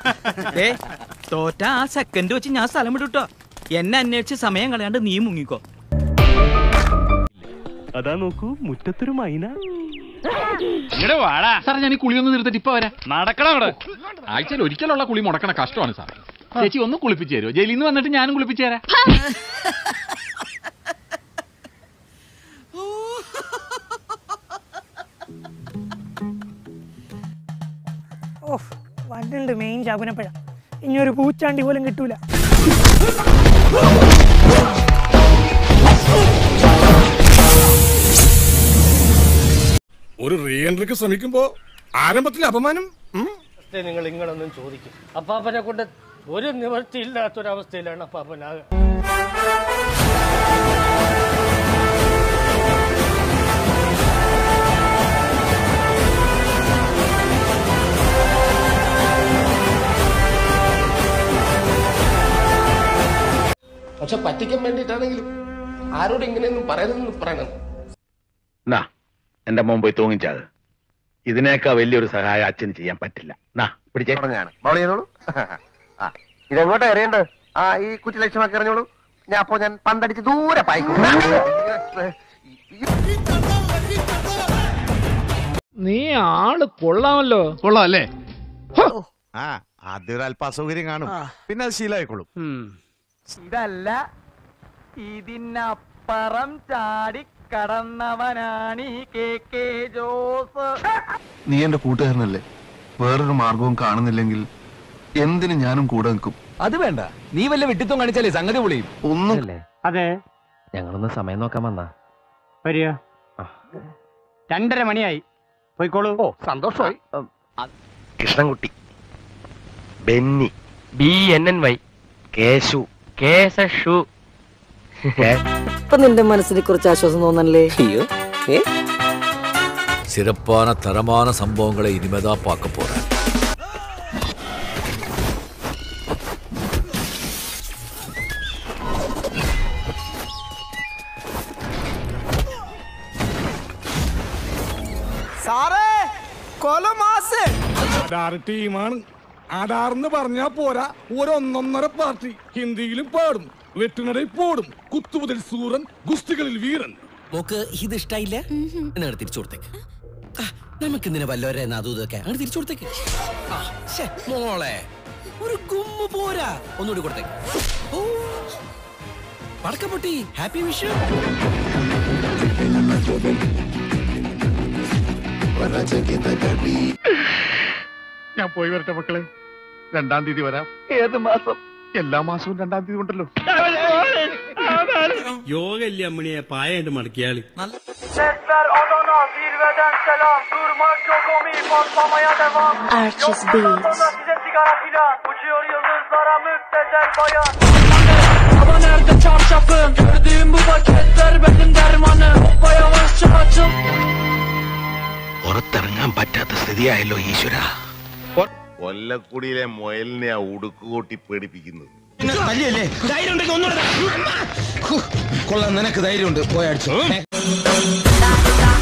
ഏ തോറ്റ ആ സെക്കൻഡ് വെച്ച് ഞാൻ സ്ഥലം വിടുട്ടോ എന്നെ അന്വേഷിച്ച് സമയം കളയാണ്ട് നീ മുങ്ങിക്കോ അതാ നോക്കൂ മുറ്റത്തൊരു മൈന ഇങ്ങടെ വാടാ സാർ ഞാൻ ഈ കുളി ഒന്ന് നിർത്തിട്ട് ഇപ്പൊ വരാം നടക്കണം അവിടെ ആഴ്ചയിൽ ഒരിക്കലുള്ള കുളി മുടക്കണ കഷ്ടമാണ് സാർ ചേച്ചി ഒന്ന് കുളിപ്പിച്ചു തരുമോ ജയിലിൽ നിന്ന് വന്നിട്ട് ഞാനും കുളിപ്പിച്ചു തരാം ഓഫ് വണ്ടുണ്ട് മെയിൻ ചാകുനപ്പഴ ഇനി ഒരു പൂച്ചാണ്ടി പോലും കിട്ടൂല ഒരു റീ എൻട്രിക്ക് ശ്രമിക്കുമ്പോ ആരംഭത്തിലെ അപമാനം ഉം. നിങ്ങൾ ഇങ്ങനൊന്നും ചോദിക്കും അപ്പാപ്പനെ കൊണ്ട് ഒരു നിവൃത്തിയില്ലാത്തൊരവസ്ഥയിലാണ് അപ്പാപ്പനാകെ പക്ഷെ പറ്റിക്കാൻ വേണ്ടിയിട്ടാണെങ്കിലും ആരോട് ഇങ്ങനെയൊന്നും പറയരുതെന്ന് പറയണം നാ എന്റെ മോൻ പോയി തൂങ്ങിച്ചാത് ഇതിനേക്കാ വലിയൊരു സഹായം അച്ഛന് ചെയ്യാൻ പറ്റില്ല നാ പിടിച്ചേ ബൗൾ ചെയ്തോളൂ ആ, ഇതെങ്ങോട്ടാ എറിയണ്ടത് ആ ഈ കുറ്റി ലക്ഷ്യമാക്കി എറിഞ്ഞോളൂ ഞാൻ അപ്പോ ഞാൻ പന്തടിച്ച് ദൂരെ പായിക്കും നീ ആള് കൊള്ളാമല്ലോ കൊള്ളാം അല്ലേ ആ ആദ്യം ഒരു അല്പ അസൗകര്യം കാണും പിന്നെ അത് ശീലമായിക്കോളും ഇതല്ല ഇതിനപ്പുറം ചാടി കടന്നവനാണ് ഈ കെ കെ ജോസ് നീ എന്റെ കൂട്ടുകാരനല്ലേ വേറൊരു മാർഗവും കാണുന്നില്ലെങ്കിൽ എന്തിനു ഞാനും കൂടെ നിൽക്കും അത് വേണ്ട നീ വല്ല വിട്ടിത്തം കാണിച്ചാലേ സംഗതി പൊളിയും ഒന്നും അതെ ഞങ്ങളൊന്ന് സമയം നോക്കാൻ വന്നാ വരിക രണ്ടര മണിയായി പോയിക്കോളൂ ഓ സന്തോഷമായി Krishnankutty Benny B N N Y Keshu Keshu ഇപ്പൊ നിന്റെ മനസ്സിന് കുറച്ച് ആശ്വാസം തോന്നല്ലേ അയ്യോ சிறப்பான தரமான சம்பவங்களை இனிமேதான் பார்க்க போறேன் സാറേ കൊലമാസ് അടാറ് ടീമാണ് അടാർന്ന് പറഞ്ഞാ പോരാ ഒരൊന്നൊന്നര പാർട്ടി ഹിന്ദിയിലും പാടും വെട്ടിനടയിൽ പോടും കുത്തുമുതൽ സൂറൻ ഗുസ്തികളിൽ വീരൻ മോക്ക് ഇത് ഇഷ്ടായില്ല എന്നാണ് തിരിച്ചു കൊടുത്തേക്ക് ആ, നമുക്ക് ഇന്നിനെ വല്ലവരെ അതും ഇതൊക്കെ അങ്ങനെ തിരിച്ചു കൊടുത്തേക്ക് ആ, ശ്ശെ, മോളെ ഒരു കുമ്മ പോരാ ഒന്നുകൂടി കൊടുത്തേക്ക് ഓ പടക്കപ്പൊട്ടി ഹാപ്പി വിഷു ഞാൻ പോയി വരട്ടെ മക്കളെ രണ്ടാം തീയതി വരാം ഏത് മാസം എല്ലാ മാസവും രണ്ടാം തീയതി ഉണ്ടല്ലോ യോഗല്ലേ അമ്മണിയെ പായായിട്ട് മടക്കിയാള് Archie's Beats. പുറത്തിറങ്ങാൻ പറ്റാത്ത സ്ഥിതിയായല്ലോ ഈശ്വര കൊല്ലക്കുടിയിലെ മുയലിനെ ആ ഉടുക്കുകൂട്ടി പേടിപ്പിക്കുന്നത് കൊള്ളാം നിനക്ക് ധൈര്യമുണ്ട് പോയടിച്ചോ